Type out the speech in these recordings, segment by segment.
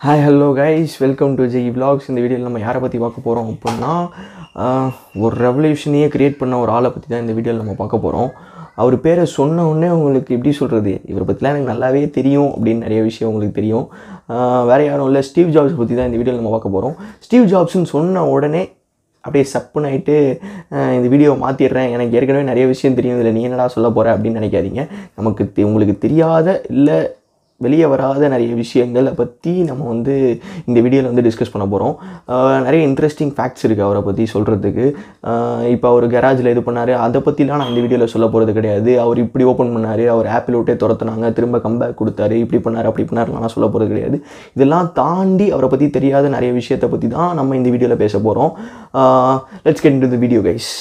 hi hello guys welcome to Jai vlogs இந்த வீடியோவில் நம்ம யாரை பற்றி பார்க்க போகிறோம் அப்படின்னா ஆஹ், ஒரு ரெவல்யூஷனையே க்ரியேட் பண்ண ஒரு ஆளை பற்றி தான் இந்த வீடியோவில் நம்ம பார்க்க போகிறோம் அவர் பேரை சொன்ன உடனே உங்களுக்கு எப்படி சொல்கிறது இவரை பற்றிலாம் எனக்கு நல்லாவே தெரியும் அப்படின்னு நிறைய விஷயம் உங்களுக்கு தெரியும் ஆஹ், வேற யாரும் இல்லை ஸ்டீவ் ஜாப்ஸ் பற்றி தான் இந்த வீடியோவில் நம்ம பார்க்க போகிறோம் ஸ்டீவ் ஜாப்ஸ்னு சொன்ன உடனே அப்படியே சப்புன்னு ஆயிட்டு அஹ், இந்த வீடியோவை மாற்றிடுறேன் எனக்கு ஏற்கனவே நிறைய விஷயம் தெரியும் இதில் நீ என்னடா சொல்ல போகிற அப்படின்னு நினைக்காதீங்க நமக்கு தெ- உங்களுக்கு தெரியாத இல்லை வெளியே வராத நிறைய விஷயங்களை பற்றி நம்ம வந்து இந்த வீடியோவில் வந்து டிஸ்கஸ் பண்ண போகிறோம் நிறைய இன்ட்ரெஸ்டிங் ஃபேக்ட்ஸ் இருக்குது அவரை பற்றி சொல்கிறதுக்கு இப்போ அவர் கராஜில் இது பண்ணார் அதை பற்றிலாம் நான் இந்த வீடியோவில் சொல்ல போகிறது கிடையாது அவர் இப்படி ஓப்பன் பண்ணார் அவர் ஆப்பிள் விட்டே துரத்துனாங்க திரும்ப கம்பேக் கொடுத்தாரு இப்படி பண்ணார் அப்படி பண்ணார்லாம் நான் சொல்ல போகிறது கிடையாது இதெல்லாம் தாண்டி அவரை பற்றி தெரியாத நிறைய விஷயத்தை பற்றி தான் நம்ம இந்த வீடியோவில் பேச போகிறோம் let's get to the video guys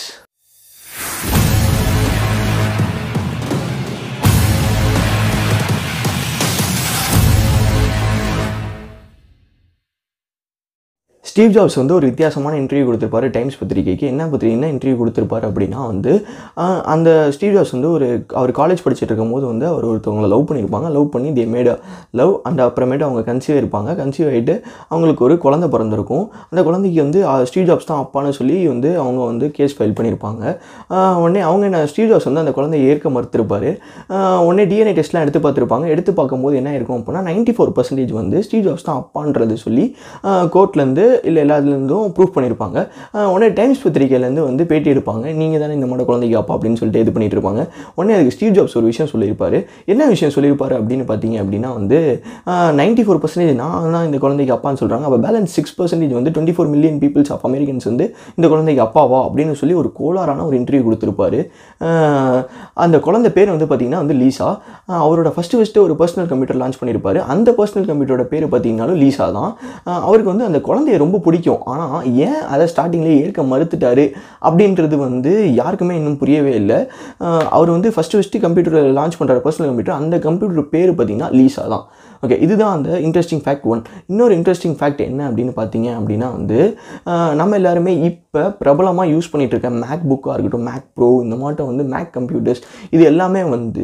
Steve Jobs வந்து ஒரு வித்தியாசமான இன்டர்வியூ கொடுத்துருப்பாரு டைம்ஸ் பத்திரிகைக்கு என்ன பத்திரிகை என்ன இன்டர்வியூ கொடுத்துருப்பாரு அப்படின்னா வந்து ஆஹ், அந்த ஸ்டீவ் ஜாப்ஸ் வந்து ஒரு அவர் காலேஜ் படிச்சுட்டு இருக்கும்போது வந்து அவர் ஒருத்தவங்களை லவ் பண்ணியிருப்பாங்க லவ் பண்ணி தே மேட் லவ் அண்ட் அப்புறமேட்டு அவங்க கன்சீவ் இருப்பாங்க கன்சீவ் ஆகிட்டு அவங்களுக்கு ஒரு குழந்தை பிறந்திருக்கும் அந்த குழந்தைக்கு வந்து ஆஹ், ஸ்டீவ் ஜாப்ஸ் தான் அப்பான்னு சொல்லி வந்து அவங்க வந்து கேஸ் ஃபைல் பண்ணியிருப்பாங்க ஆஹ், உடனே அவங்க என்ன ஸ்டீவ் ஜாப்ஸ் வந்து அந்த குழந்தையை ஏற்க மறுத்திருப்பாரு ஆஹ், உடனே டிஎன்ஏ டெஸ்ட்லாம் எடுத்து பார்த்துருப்பாங்க எடுத்து பார்க்கும்போது என்ன இருக்கும் அப்படின்னா நைன்டி ஃபோர் பர்சன்டேஜ் வந்து ஸ்டீவ் ஜாப்ஸ் தான் அப்பான்றது சொல்லி கோர்ட்லேருந்து இல்லை எல்லாத்துலேருந்தும் ப்ரூஃப் பண்ணியிருப்பாங்க ஆஹ் உடனே டைம்ஸ் பத்திரிக்கையிலேருந்து வந்து பேட்டி எடுப்பாங்க நீங்கள் தானே இந்த மாதிரி குழந்தைக்கு அப்பா அப்படின்னு சொல்லிட்டு இது பண்ணிட்டு இருப்பாங்க உடனே அதுக்கு ஸ்டீவ் ஜாப்ஸ் ஒரு விஷயம் சொல்லியிருப்பாரு என்ன விஷயம் சொல்லியிருப்பாரு அப்படின்னு பார்த்தீங்க அப்படின்னா வந்து நைன்டி ஃபோர் பர்சன்டேஜ் நான் தான் இந்த குழந்தைக்கு அப்பான்னு சொல்கிறாங்க அப்போ பேலன்ஸ் சிக்ஸ் பர்சன்டேஜ் வந்து twenty four million peoples of Americans வந்து இந்த குழந்தைக்கு அப்பாவா அப்படின்னு சொல்லி ஒரு கோளாறான ஒரு இன்டர்வியூ கொடுத்துருப்பாரு ஆஹ் அந்த குழந்தை பேர் வந்து பார்த்தீங்கன்னா வந்து லீசா ஆஹ் அவரோட ஃபஸ்ட்டு ஃபஸ்ட்டு ஒரு பர்சனல் கம்ப்யூட்டர் லான்ச் பண்ணியிருப்பாரு அந்த பர்சனல் கம்ப்யூட்டரோட பேர் பார்த்தீங்கன்னாலும் லீசா தான் ஆஹ் அவருக்கு வந்து அந்த குழந்தைய ரொம்ப பிடிக்கும் ஆனால் ஏன் அதை ஸ்டார்டிங்லேயே ஏற்க மறுத்துட்டாரு அப்படின்றது வந்து யாருக்குமே இன்னும் புரியவே இல்லை ஆஹ் அவர் வந்து ஃபஸ்ட்டு ஃபஸ்ட்டு கம்ப்யூட்டர் லான்ச் பண்ணுற பர்சனல் கம்ப்யூட்டர் அந்த கம்ப்யூட்டர் பேர் பார்த்தீங்கன்னா லீசா தான் ஓகே இதுதான் அந்த இன்ட்ரெஸ்டிங் ஃபேக்ட் ஒன் இன்னொரு இன்ட்ரெஸ்டிங் ஃபேக்ட் என்ன அப்படின்னு பார்த்தீங்க அப்படின்னா வந்து ஆஹ் நம்ம எல்லாருமே இப்போ பிரபலமாக யூஸ் பண்ணிட்டு இருக்க மேக் புக்காக இருக்கட்டும் மேக் ப்ரோ இந்த மாட்டம் வந்து மேக் கம்ப்யூட்டர்ஸ் இது எல்லாமே வந்து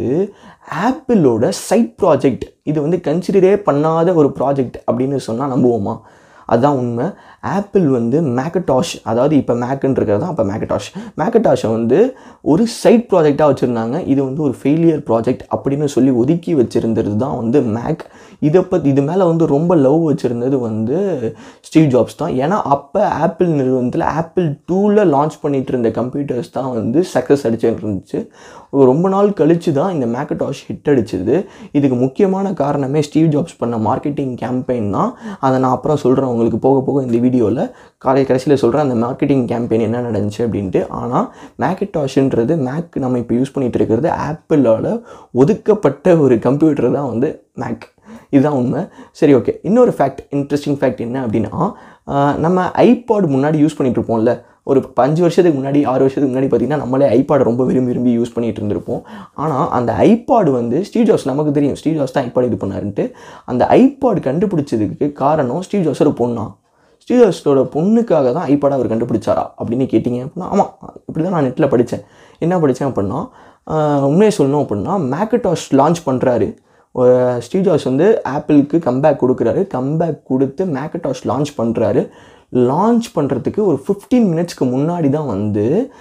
ஆப்பிளோட சைட் ப்ராஜெக்ட் இது வந்து கன்சிடரே பண்ணாத ஒரு ப்ராஜெக்ட் அப்படின்னு சொன்னால் நம்புவோமா அதுதான் உண்மை ஆப்பிள் வந்து மேக்கடாஷ் அதாவது இப்போ மேக்குன்னு இருக்கிறது தான் அப்போ மேக்கடாஷ் மேக்கடாஷை வந்து ஒரு சைட் ப்ராஜெக்டாக வச்சுருந்தாங்க இது வந்து ஒரு ஃபெயிலியர் ப்ராஜெக்ட் அப்படின்னு சொல்லி ஒதுக்கி வச்சுருந்தது தான் வந்து மேக் இதை பற்றி இது மேலே வந்து ரொம்ப லவ் வச்சுருந்தது வந்து ஸ்டீவ் ஜாப்ஸ் தான் ஏன்னா அப்போ ஆப்பிள் நிறுவனத்தில் ஆப்பிள் டூவில் லான்ச் பண்ணிட்டு இருந்த கம்ப்யூட்டர்ஸ் தான் வந்து சக்ஸஸ் அடிச்சுட்டு இருந்துச்சு ரொம்ப நாள் கழிச்சு தான் இந்த மேக்கடாஷ் ஹிட் அடிச்சது இதுக்கு முக்கியமான காரணமே ஸ்டீவ் ஜாப்ஸ் பண்ண மார்க்கெட்டிங் கேம்பெயின் தான் அதை நான் அப்புறம் சொல்கிறேன் உங்களுக்கு போக போக இந்த வீடியோவில் காலை கடைசியில் சொல்கிறேன் அந்த மார்க்கெட்டிங் கேம்பெயின் என்ன நடந்துச்சு அப்படின்ட்டு ஆனால் மேக்கடாஷ்ன்றது மேக் நம்ம இப்போ யூஸ் பண்ணிட்டு இருக்கிறது ஆப்பிளோட ஒதுக்கப்பட்ட ஒரு கம்ப்யூட்டர் தான் வந்து மேக் இதுதான் உண்மை சரி ஓகே இன்னொரு ஃபேக்ட் இன்ட்ரெஸ்டிங் ஃபேக்ட் என்ன அப்படின்னா ஆஹ் நம்ம ஐபாட் முன்னாடி யூஸ் பண்ணிட்டு இருப்போம்ல ஒரு அஞ்சு வருஷத்துக்கு முன்னாடி ஆறு வருஷத்துக்கு முன்னாடி பார்த்திங்கன்னா நம்மளே ஐபாட் ரொம்ப விரும்பி விரும்பி யூஸ் பண்ணிட்டு இருந்திருப்போம் ஆனால் அந்த ஐபாட் வந்து ஸ்டீவ் ஜாப்ஸ் நமக்கு தெரியும் ஸ்டீவ் ஜாப்ஸ் தான் ஐபாட் இது பண்ணாருன்ட்டு அந்த ஐபாட் கண்டுபிடிச்சதுக்கு காரணம் ஸ்டீவ் ஜாப்ஸோட பொண்ணா ஸ்டீவ் ஜாப்ஸோட பொண்ணுக்காக தான் ஐபாட் அவர் கண்டுபிடிச்சாரா அப்படின்னு கேட்டிங்க அப்படின்னா ஆமாம் இப்படி தான் நான் நெட்டில் படித்தேன் என்ன படித்தேன் அப்படின்னா ஆஹ் உண்மையை சொல்லணும் அப்படின்னா மேக்கடாஷ் லான்ச் பண்ணுறாரு ஸ்டீவ் ஜாப்ஸ் வந்து ஆப்பிளுக்கு கம்பேக் கொடுக்குறாரு கம்பேக் கொடுத்து மேக்கடாஷ் லான்ச் பண்ணுறாரு லான்ச் பண்ணுறதுக்கு ஒரு ஃபிஃப்டீன் மினிட்ஸ்க்கு முன்னாடி தான் வந்து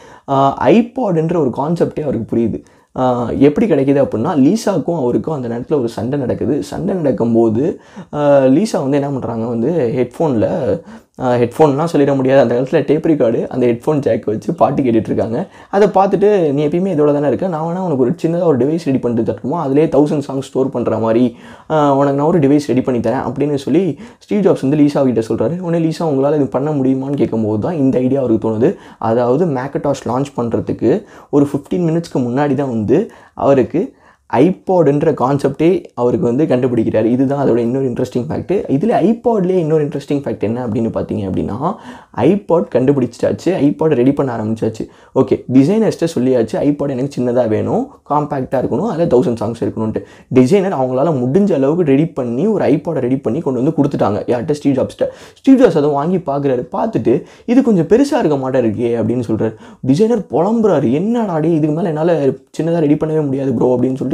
ஐபாடுன்ற ஒரு கான்செப்டே அவருக்கு புரியுது ஆஹ் எப்படி கிடைக்கிது அப்படின்னா லீசாக்கும் அவருக்கும் அந்த நேரத்தில் ஒரு சண்டை நடக்குது சண்டை நடக்கும்போது ஆஹ் லீசா வந்து என்ன பண்ணுறாங்க வந்து ஹெட்ஃபோனில் ஹெட்ஃபோன்லாம் சொல்லிட முடியாது அந்த இடத்துல டேப் ரெக்கார்டு அந்த ஹெட்ஃபோன் ஜாக் வச்சு பாட்டு கேட்டுட்டு இருக்காங்க அதை பார்த்துட்டு நீ எப்பயுமே இதோட தானே இருக்க நான் வேணா உனக்கு ஒரு சின்னதாக ஒரு டிவைஸ் ரெடி பண்ணிட்டு தரட்டுமா அதிலே தௌசண்ட் சாங்ஸ் ஸ்டோர் பண்ணுற மாதிரி ஆஹ் உனக்கு நான் ஒரு டிவைஸ் ரெடி பண்ணி தரேன் அப்படின்னு சொல்லி ஸ்டீவ் ஜாப்ஸ் வந்து லீசா கிட்ட சொல்கிறாரு உடனே லீசா உங்களால் இது பண்ண முடியுமான்னு கேட்கும்போது தான் இந்த ஐடியா அவருக்கு தோணுது அதாவது மேக்கடாஷ் லான்ச் பண்ணுறதுக்கு ஒரு ஃபிஃப்டீன் மினிட்ஸ்க்கு முன்னாடி தான் வந்து அவருக்கு ஐபாடுன்ற கான்செப்டே அவருக்கு வந்து கண்டுபிடிக்கிறாரு இதுதான் அதோட இன்னொரு இன்ட்ரெஸ்டிங் ஃபேக்ட்டு இதில் ஐபாட்லேயே இன்னொரு இன்ட்ரெஸ்டிங் ஃபேக்ட் என்ன அப்படின்னு பார்த்தீங்க அப்படின்னா ஐபாட் கண்டுபிடிச்சாச்சு ஐபாட் ரெடி பண்ண ஆரம்பிச்சாச்சு ஓகே டிசைனர்ஸ்ட்டை சொல்லியாச்சு ஐபாட் எனக்கு சின்னதாக வேணும் காம்பேக்டாக இருக்கணும் அதில் தௌசண்ட் சாங்ஸ் இருக்கணும்ட்டு டிசைனர் அவங்களால முடிஞ்ச அளவுக்கு ரெடி பண்ணி ஒரு ஐபாடை ரெடி பண்ணி கொண்டு வந்து கொடுத்துட்டாங்க யார்கிட்ட ஸ்டீவ் ஜாப்ஸ்ட்ட ஸ்டீவ் ஜாப்ஸ் அதை வாங்கி பார்க்குறாரு பார்த்துட்டு இது கொஞ்சம் பெருசாக இருக்க மாட்டா இருக்கே அப்படின்னு சொல்கிறார் டிசைனர் புலம்புறாரு என்னடா டே இதுக்கு மேலே என்னால் சின்னதாக ரெடி பண்ணவே முடியாது ப்ரோ அப்படின்னு சொல்லிட்டு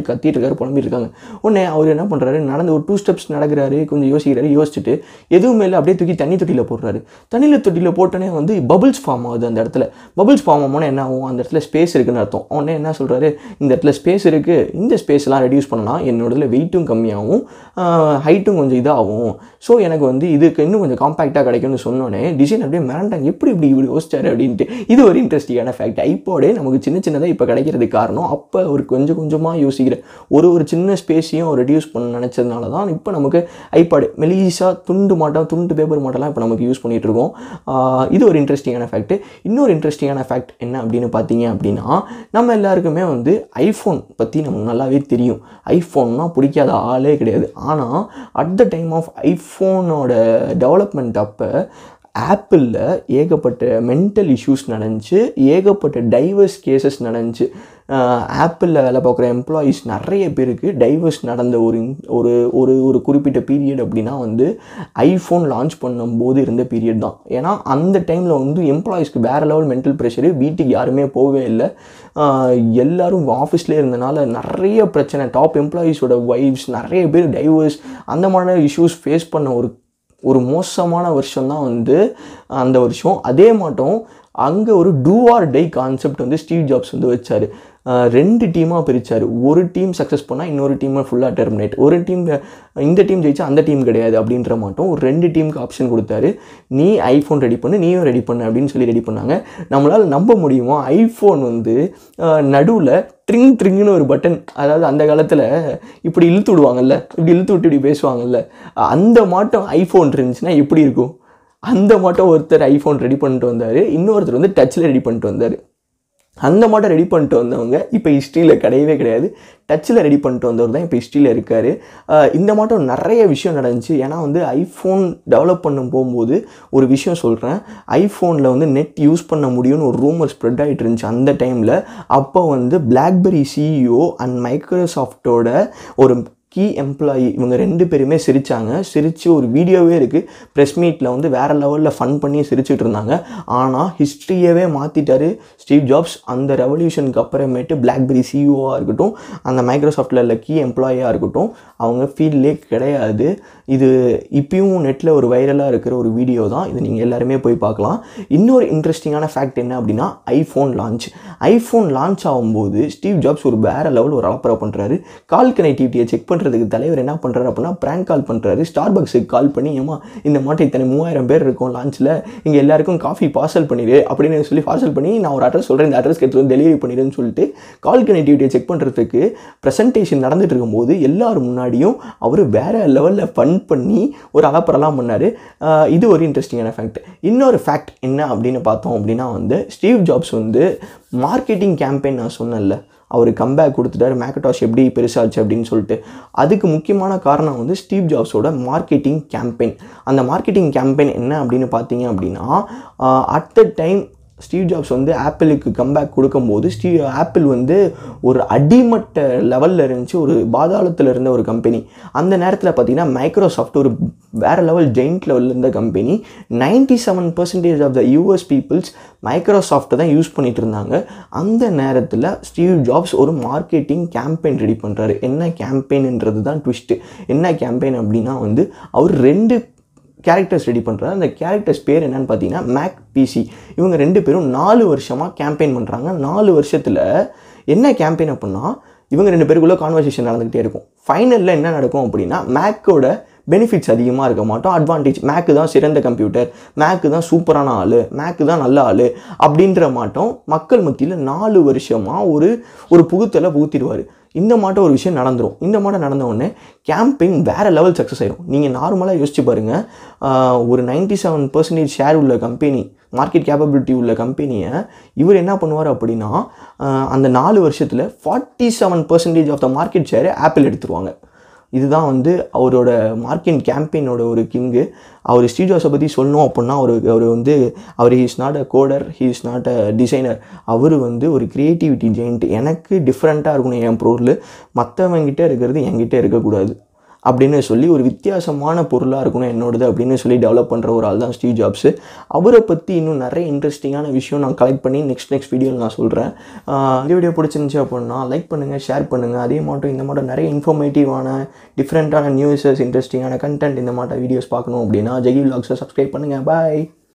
சொல்லிட்டு கத்திட்டு இருக்காரு புலம்பிட்டு இருக்காங்க உடனே அவர் என்ன பண்ணுறாரு நடந்து ஒரு டூ ஸ்டெப்ஸ் நடக்கிறாரு கொஞ்சம் யோசிக்கிறாரு யோசிச்சுட்டு எதுவும் இல்லை அப்படியே தூக்கி தண்ணி தொட்டியில் போடுறாரு தண்ணியில் தொட்டியில் போட்டோன்னே வந்து பபிள்ஸ் ஃபார்ம் ஆகுது அந்த இடத்துல பபிள்ஸ் ஃபார்ம் ஆகும்போது என்ன ஆகும் அந்த இடத்துல ஸ்பேஸ் இருக்குன்னு அர்த்தம் உடனே என்ன சொல்கிறாரு இந்த இடத்துல ஸ்பேஸ் இருக்குது இந்த ஸ்பேஸ்லாம் ரெடியூஸ் பண்ணலாம் என்னோட இதில் வெயிட்டும் கம்மியாகும் ஹைட்டும் கொஞ்சம் இதாகும் ஸோ எனக்கு வந்து இதுக்கு இன்னும் கொஞ்சம் காம்பேக்டாக கிடைக்கும்னு சொன்னோன்னே டிசைன் அப்படியே மிரண்டாங்க எப்படி இப்படி இப்படி யோசிச்சாரு அப்படின்ட்டு இது ஒரு இன்ட்ரெஸ்டிங்கான ஃபேக்ட் ஐபோடே நமக்கு சின்ன சின்னதாக இப்போ கிடைக்கிறதுக்கு காரணம் அப்போ அவர் கொஞ்சம் கொஞ்சமாக யோசிக்கிற ஒரு ஒரு சின்ன ஸ்பேஸையும் ரெடியூஸ் பண்ண நினச்சதுனால தான் இப்போ நமக்கு ஐபாடு மெலீஸாக துண்டு மாட்டம் துண்டு பேப்பர் மாட்டெல்லாம் இப்போ நமக்கு யூஸ் பண்ணிகிட்டு இருக்கோம் ஆஹ் இது ஒரு இன்ட்ரெஸ்டிங்கான ஃபேக்ட் இன்னொரு இன்ட்ரெஸ்டிங்கான ஃபேக்ட் என்ன அப்படின்னு பார்த்தீங்க அப்படின்னா நம்ம எல்லாருக்குமே வந்து ஐஃபோன் பற்றி நமக்கு நல்லாவே தெரியும் ஐஃபோன்னா பிடிக்காத ஆளே கிடையாது ஆனால் அட் த டைம் ஆஃப் ஐஃபோனோட டெவலப்மெண்ட் அப்போ ஆப்பிளில் ஏகப்பட்ட மென்டல் இஷ்யூஸ் நடந்துச்சு ஏகப்பட்ட டைவர்ஸ் கேசஸ் நடந்துச்சு ஆப்பிளில் வேலை பார்க்குற எம்ப்ளாயீஸ் நிறைய பேருக்கு டைவர்ஸ் நடந்த ஒரு in- ஒரு ஒரு ஒரு குறிப்பிட்ட பீரியட் அப்படின்னா வந்து ஐஃபோன் லான்ச் பண்ணும்போது இருந்த பீரியட் தான் ஏன்னா அந்த டைமில் வந்து எம்ப்ளாயீஸ்க்கு வேறு லெவல் மென்டல் ப்ரெஷரு வீட்டுக்கு யாருமே போகவே இல்லை ஆஹ் எல்லாரும் ஆஃபீஸ்லேயே இருந்தனால நிறைய பிரச்சனை டாப் எம்ப்ளாயீஸோட ஒய்ஃப்ஸ் நிறைய பேர் டைவர்ஸ் அந்த மாதிரி இஷ்யூஸ் ஃபேஸ் பண்ண ஒரு ஒரு மோசமான வருஷம் தான் வந்து அந்த வருஷம் அதே மாட்டம் அங்கே ஒரு டூ ஆர் டை கான்செப்ட் வந்து ஸ்டீவ் ஜாப்ஸ் வந்து வச்சார் ரெண்டு டீமாக பிரித்தார் ஒரு டீம் சக்ஸஸ் பண்ணால் இன்னொரு டீமை ஃபுல்லாக டெர்மினேட் ஒரு டீம் இந்த டீம் ஜெயிச்சா அந்த டீம் கிடையாது அப்படின்ற மாட்டோம் ஒரு ரெண்டு டீமுக்கு ஆப்ஷன் கொடுத்தாரு நீ ஐஃபோன் ரெடி பண்ணு நீயும் ரெடி பண்ணு அப்படின்னு சொல்லி ரெடி பண்ணாங்க நம்மளால் நம்ப முடியுமா ஐஃபோன் வந்து நடுவில் ட்ரிங் ட்ரிங்னு ஒரு பட்டன் அதாவது அந்த காலத்தில் இப்படி இழுத்து விடுவாங்கல்ல இப்படி இழுத்து விட்டு இப்படி பேசுவாங்கல்ல அந்த மாட்டம் ஐஃபோன் இருந்துச்சுன்னா எப்படி இருக்கும் அந்த மாட்டம் ஒருத்தர் ஐஃபோன் ரெடி பண்ணிட்டு வந்தார் இன்னொருத்தர் வந்து டச்சில் ரெடி பண்ணிட்டு வந்தார் அந்த மாட்டம் ரெடி பண்ணிட்டு வந்தவங்க இப்போ ஹிஸ்ட்ரியில் கிடையவே கிடையாது டச்சில் ரெடி பண்ணிட்டு வந்தவர் தான் இப்போ ஹிஸ்ட்ரியில் இருக்கார் இந்த மாட்டம் நிறைய விஷயம் நடந்துச்சு ஏன்னா வந்து ஐஃபோன் டெவலப் பண்ணும் போகும்போது ஒரு விஷயம் சொல்கிறேன் ஐஃபோனில் வந்து நெட் யூஸ் பண்ண முடியும்னு ஒரு ரூமர் ஸ்ப்ரெட் ஆகிட்டு இருந்துச்சு அந்த டைமில் அப்போ வந்து பிளாக்பெரி சிஇஓ அண்ட் மைக்ரோசாஃப்டோட ஒரு கீ எம்ப்ளாயி இவங்க ரெண்டு பேருமே சிரித்தாங்க சிரித்து ஒரு வீடியோவே இருக்குது ப்ரெஸ் மீட்டில் வந்து வேறு லெவலில் ஃபன் பண்ணி சிரிச்சிட்டு இருந்தாங்க ஆனால் ஹிஸ்ட்ரியவே மாற்றிட்டாரு ஸ்டீவ் ஜாப்ஸ் அந்த ரெவல்யூஷனுக்கு அப்புறமேட்டு பிளாக்பெரி சிஇஓவாக இருக்கட்டும் அந்த மைக்ரோசாஃப்டில் உள்ள கீ எம்ப்ளாயியாக இருக்கட்டும் அவங்க ஃபீல்ட்லே கிடையாது இது இப்பயும் நெட்டில் ஒரு வைரலாக இருக்கிற ஒரு வீடியோ தான் இது நீங்கள் எல்லாருமே போய் பார்க்கலாம் இன்னொரு இன்ட்ரெஸ்டிங்கான ஃபேக்ட் என்ன அப்படின்னா ஐஃபோன் லான்ச் ஐஃபோன் லான்ச் ஆகும்போது ஸ்டீவ் ஜாப்ஸ் ஒரு வேறு லெவல் ஒரு அலப்பறை பண்ணுறாரு கால் கனெக்டிவிட்டியை செக் பண்ணுறதுக்கு தலைவர் என்ன பண்ணுறாரு அப்படின்னா ப்ராங்க் கால் பண்ணுறாரு ஸ்டார் பக்ஸுக்கு கால் பண்ணி ஏமா இந்த மாட்டை இத்தனை மூவாயிரம் பேர் இருக்கும் லான்ச்சில் இங்கே எல்லாருக்கும் காஃபி பார்சல் பண்ணிடு அப்படின்னு சொல்லி பார்சல் பண்ணி நான் ஒரு அட்ரஸ் சொல்கிறேன் இந்த அட்ரஸ்க்கு எடுத்து வந்து டெலிவரி பண்ணிடுன்னு சொல்லிட்டு கால் கனெக்டிவிட்டியை செக் பண்ணுறதுக்கு ப்ரெசன்டேஷன் நடந்துட்டு இருக்கும்போது எல்லாரும் முன்னாடியும் அவர் வேற லெவலில் ஃபன் பண்ணி ஒரு அலப்பறலாம் பண்ணார் இது ஒரு இன்ட்ரெஸ்டிங்கான ஃபேக்ட் இன்னொரு ஃபேக்ட் என்ன அப்படின்னு பார்த்தோம் அப்படின்னா வந்து ஸ்டீவ் ஜாப்ஸ் வந்து மார்க்கெட்டிங் கேம்பெயின் நான் சொன்னேன்ல அவர் கம்பேக் கொடுத்துட்டாரு மேக்கடாஷ் எப்படி பெருசாச்சு அப்படின்னு சொல்லிட்டு அதுக்கு முக்கியமான காரணம் வந்து ஸ்டீவ் ஜாப்ஸோட மார்க்கெட்டிங் கேம்பெயின் அந்த மார்க்கெட்டிங் கேம்பெயின் என்ன அப்படின்னு பார்த்தீங்க அப்படின்னா at the time Steve Jobs வந்து ஆப்பிளுக்கு கம்பேக் கொடுக்கும்போது ஸ்டீவ் ஆப்பிள் வந்து ஒரு அடிமட்ட லெவலில் இருந்துச்சு ஒரு பாதாளத்தில் இருந்த ஒரு கம்பெனி அந்த நேரத்தில் பார்த்தீங்கன்னா மைக்ரோசாஃப்ட் ஒரு வேறு லெவல் ஜெயிண்ட் லெவலில் இருந்த company ninety seven percentage of the US peoples மைக்ரோசாஃப்ட்டை தான் யூஸ் பண்ணிட்டு இருந்தாங்க அந்த நேரத்தில் ஸ்டீவ் ஜாப்ஸ் ஒரு மார்க்கெட்டிங் கேம்பெயின் ரெடி பண்ணுறாரு என்ன கேம்பெயின்ன்றது தான் ட்விஸ்ட்டு என்ன கேம்பெயின் அப்படின்னா வந்து அவர் ரெண்டு கேரக்டர்ஸ் ரெடி பண்ணுறாரு அந்த கேரக்டர்ஸ் பேர் என்னன்னு பார்த்தீங்கன்னா மேக் பிசி இவங்க ரெண்டு பேரும் நாலு வருஷமாக கேம்பெயின் பண்ணுறாங்க நாலு வருஷத்தில் என்ன கேம்பெயின் அப்படின்னா இவங்க ரெண்டு பேருக்குள்ளே கான்வர்சேஷன் நடந்துக்கிட்டே இருக்கும் ஃபைனலில் என்ன நடக்கும் அப்படின்னா மேக்கோட பெனிஃபிட்ஸ் அதிகமாக இருக்க மாட்டோம் அட்வான்டேஜ் மேக்கு தான் சிறந்த கம்ப்யூட்டர் மேக்கு தான் சூப்பரான ஆள் மேக்கு தான் நல்ல ஆள் அப்படின்ற மாட்டோம் மக்கள் மத்தியில் நாலு வருஷமாக ஒரு ஒரு புகுத்தலை புகுத்திடுவார் இந்த மாட்டம் ஒரு விஷயம் நடந்துரும் இந்த மாட்டம் நடந்த உடனே கேம்பெயின் வேறு லெவல் சக்ஸஸ் ஆயிரும் நீங்கள் நார்மலாக யோசிச்சு பாருங்கள் ஆஹ் ஒரு நைன்டி செவன் பர்சன்டேஜ் ஷேர் உள்ள கம்பெனி மார்க்கெட் கேப்பபிலிட்டி உள்ள கம்பெனியை இவர் என்ன பண்ணுவார் அப்படின்னா ஆஹ் அந்த நாலு வருஷத்தில் forty seven percentage of the market ஷேரை ஆப்பிள் எடுத்துருவாங்க இதுதான் வந்து அவரோட மார்க்கெட் கேம்பெயினோட ஒரு கிங்கு அவர் ஸ்டீவ் ஜாப்ஸை பற்றி சொல்லணும் அப்படின்னா அவர் அவர் வந்து அவர் he's not a coder he is not a designer அவர் வந்து ஒரு க்ரியேட்டிவிட்டி ஜெயிண்ட் எனக்கு டிஃப்ரெண்ட்டாக இருக்கணும் என் பொருள் மற்றவங்கிட்ட இருக்கிறது என்கிட்ட இருக்கக்கூடாது அப்படின்னு சொல்லி ஒரு வித்தியாசமான பொருளாக இருக்கணும் என்னோடது அப்படின்னு சொல்லி டெவலப் பண்ணுற ஒரு ஆள் தான் ஸ்டீவ் ஜாப்ஸு அவரை பற்றி இன்னும் நிறைய இன்ட்ரெஸ்டிங்கான விஷயம் நான் கலெக்ட் பண்ணி நெக்ஸ்ட் நெக்ஸ்ட் வீடியோவில் நான் சொல்கிறேன் இந்த வீடியோ பிடிச்சிருந்துச்சி அப்படின்னா லைக் பண்ணுங்கள் ஷேர் பண்ணுங்கள் அதே மட்டும் இந்த மாதிரி நிறைய இன்ஃபர்மேட்டிவான டிஃப்ரெண்ட்டான நியூஸஸ் இன்ட்ரெஸ்டிங்கான கண்டென்ட் இந்த மாதிரி வீடியோஸ் பார்க்கணும் அப்படின்னா ஜெகி விலாக்ஸை சப்ஸ்கிரைப் பண்ணுங்கள் பாய்